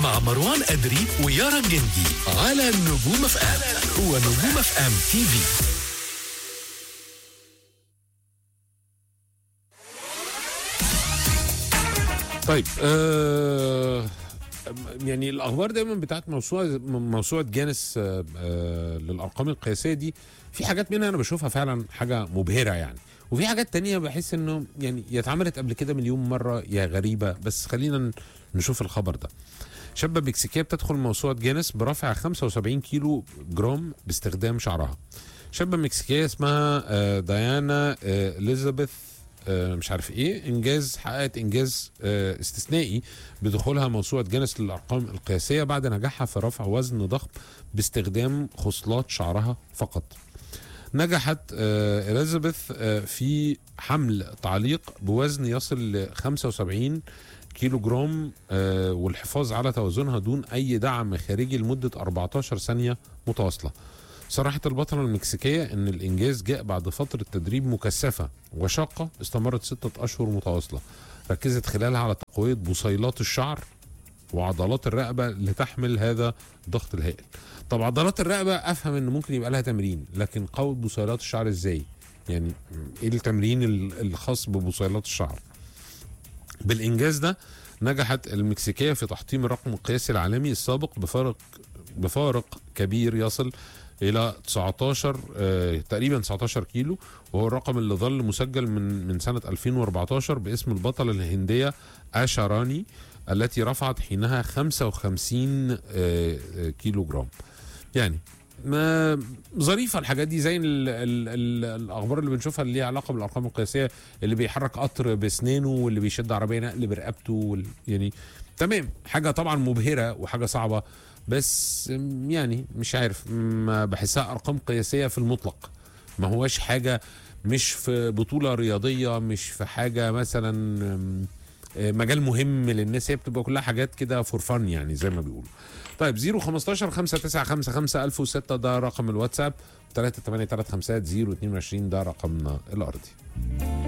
مع مروان أدري ويارا جندي على نجوم اف ام ونجوم اف ام تي في طيب آه يعني الاخبار دايما بتاعت موسوعه موسوعه جانس آه آه للارقام القياسيه دي في حاجات منها انا بشوفها فعلا حاجه مبهره يعني وفي حاجات تانية بحس انه يعني يا اتعملت قبل كده مليون مره يا غريبه بس خلينا نشوف الخبر ده شابه مكسيكيه بتدخل موسوعه جانس برفع 75 كيلو جرام باستخدام شعرها شابه مكسيكيه اسمها آه ديانا آه اليزابيث آه، مش عارف ايه انجاز حققت انجاز آه، استثنائي بدخولها موسوعه جينيس للارقام القياسيه بعد نجاحها في رفع وزن ضخم باستخدام خصلات شعرها فقط. نجحت آه، اليزابيث آه، في حمل تعليق بوزن يصل ل 75 كيلو جرام آه، والحفاظ على توازنها دون اي دعم خارجي لمده 14 ثانيه متواصله. صرحت البطلة المكسيكية أن الإنجاز جاء بعد فترة تدريب مكثفة وشاقة استمرت ستة أشهر متواصلة ركزت خلالها على تقوية بصيلات الشعر وعضلات الرقبة لتحمل هذا الضغط الهائل طب عضلات الرقبة أفهم أنه ممكن يبقى لها تمرين لكن قوة بصيلات الشعر إزاي يعني إيه التمرين ال- الخاص ببصيلات الشعر بالإنجاز ده نجحت المكسيكية في تحطيم الرقم القياسي العالمي السابق بفارق بفارق كبير يصل الى 19 آه تقريبا 19 كيلو وهو الرقم اللي ظل مسجل من من سنه 2014 باسم البطله الهنديه آشا راني التي رفعت حينها 55 آه آه، كيلو جرام يعني ما ظريفه الحاجات دي زي ال ال ال الاخبار اللي بنشوفها اللي ليها علاقه بالارقام القياسيه اللي بيحرك قطر باسنانه واللي بيشد عربيه نقل برقبته وال يعني تمام حاجه طبعا مبهره وحاجه صعبه بس م، يعني مش عارف ما بحسها ارقام قياسيه في المطلق ما هواش حاجه مش في بطوله رياضيه مش في حاجه مثلا م، آه، مجال مهم للناس هي بتبقى كلها حاجات كده فور فن يعني زي ما بيقولوا طيب 015 595 1006 ده رقم الواتساب 38350 022 ده رقمنا الارضي